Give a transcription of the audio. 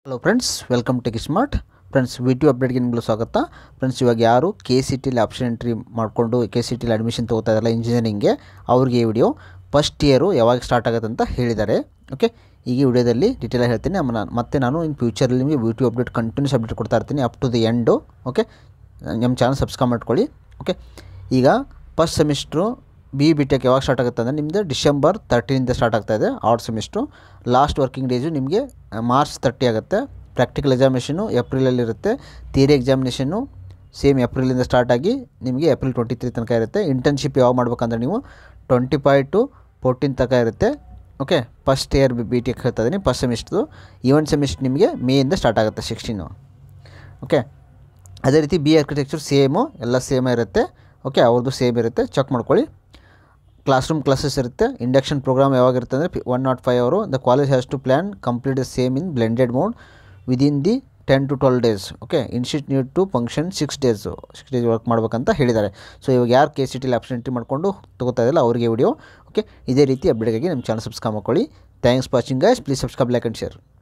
hello friends welcome to smart friends V T ಅಪ್ಡೇಟ್ಗೆ ನಿಮಗೂ ಸ್ವಾಗತ ಫ್ರೆಂಡ್ಸ್ ಇವಾಗ ಯಾರು ಕೆ ಸಿ ಟಿಲಿ ಆಪ್ಷನ್ ಎಂಟ್ರಿ ಮಾಡಿಕೊಂಡು ಕೆ ಸಿ ಟಿಲಿ ಅಡ್ಮಿಷನ್ ತೊಗೋತಾ ಇದ್ದಾರಲ್ಲ ಇಂಜಿನಿಯರಿಂಗ್ಗೆ ಅವ್ರಿಗೆ ಈ ವಿಡಿಯೋ ಫಸ್ಟ್ ಇಯರು ಯಾವಾಗ ಸ್ಟಾರ್ಟ್ ಆಗುತ್ತೆ ಅಂತ ಹೇಳಿದ್ದಾರೆ ಓಕೆ ಈಗ ಈ ವಿಡಿಯೋದಲ್ಲಿ ಡೀಟೇಲಾಗಿ ಹೇಳ್ತೀನಿ ಆಮೇಲೆ ನಾನು- ಮತ್ತೆ ನಾನು ಇನ್ ಫ್ಯೂಚರಲ್ಲಿ ನಿಮಗೆ V T update continuous update ಕೊಡ್ತಾ ಇರ್ತೀನಿ up to the end okay ನಮ್ಮ ಚಾನಲ್ ಸಬ್ಸ್ಕ್ರೈಬ್ ಮಾಡ್ಕೊಳ್ಳಿ ಓಕೆ ಈಗ first semester B B tech ಯಾವಾಗ ಸ್ಟಾರ್ಟ್ ಆಗುತ್ತೆ ಅಂದರೆ ನಿಮ್ಮದು ಡಿಸೆಂಬರ್ ತರ್ಟೀನಿಂದ ಸ್ಟಾರ್ಟ್ ಆಗ್ತಾ ಇದೆ odd semester last working days ನಿಮಗೆ ಮಾರ್ಚ್ ತರ್ಟಿ ಆಗುತ್ತೆ ಪ್ರಾಕ್ಟಿಕಲ್ ಎಕ್ಸಾಮಿನೇಷನು ಏಪ್ರಿಲಲ್ಲಿರುತ್ತೆ ಥಿಯರಿ ಎಕ್ಸಾಮಿನೇಷನ್ನು ಸೇಮ್ ಏಪ್ರಿಲಿಂದ ಸ್ಟಾರ್ಟ್ ಆಗಿ ನಿಮಗೆ ಏಪ್ರಿಲ್ ಟ್ವೆಂಟಿ ತ್ರೀ ತನಕ ಇರುತ್ತೆ ಇಂಟರ್ನ್ಶಿಪ್ ಯಾವಾಗ ಮಾಡ್ಬೇಕಂದ್ರೆ ನೀವು ಟ್ವೆಂಟಿ ಫೈವ್ ಟು ಫೋರ್ಟೀನ್ ತನಕ ಇರುತ್ತೆ okay first year B tech ಹೇಳ್ತಾ ಇದ್ದೀನಿ ಫಸ್ಟ್ ಸೆಮಿಸ್ಟ್ರು ಈವೆಂಟ್ ಸೆಮಿಸ್ಟ್ರ್ ನಿಮಗೆ ಮೇಯಿಂದ ಸ್ಟಾರ್ಟ್ ಆಗುತ್ತೆ ಸಿಕ್ಸ್ಟೀನು ಓಕೆ ಅದೇ ರೀತಿ ಬಿ ಆರ್ಕಿಟೆಕ್ಚರ್ ಸೇಮು ಎಲ್ಲ ಸೇಮ್ ಇರುತ್ತೆ ಓಕೆ ಅವ್ರದ್ದು ಸೇಮ್ ಇರುತ್ತೆ ಚೆಕ್ ಮಾಡ್ಕೊಳ್ಳಿ ಕ್ಲಾಸ್ ರೂಮ್ ಕ್ಲಾಸಸ್ ಇರುತ್ತೆ ಇಂಡಕ್ಷನ್ ಪ್ರೋಗ್ರಾಮ್ ಯಾವಾಗ ಇರುತ್ತೆ ಅಂದರೆ ಒನ್ ನಾಟ್ ಫೈವ್ ಅವರು the college has to plan complete the same in blended mode within the ten to twelve days okay institute need to function six days six days work ಮಾಡ್ಬೇಕಂತ ಹೇಳಿದ್ದಾರೆ so ಇವಾಗ ಯಾರು K C ಟಿಲಿ option entry ಮಾಡಿಕೊಂಡು ತಗೋತಾ ಇದ್ದಿಲ್ಲ ಅವರಿಗೆ video okay ಇದೇ ರೀತಿ ಅಪ್ಡೇಟ್ಗಾಗಿ ನಮ್ಮ ಚಾನಲ್ ಸಬ್ಸ್ಕ್ರೈಬ್ ಮಾಡ್ಕೊಳ್ಳಿ thanks watching guys please subscribe like and share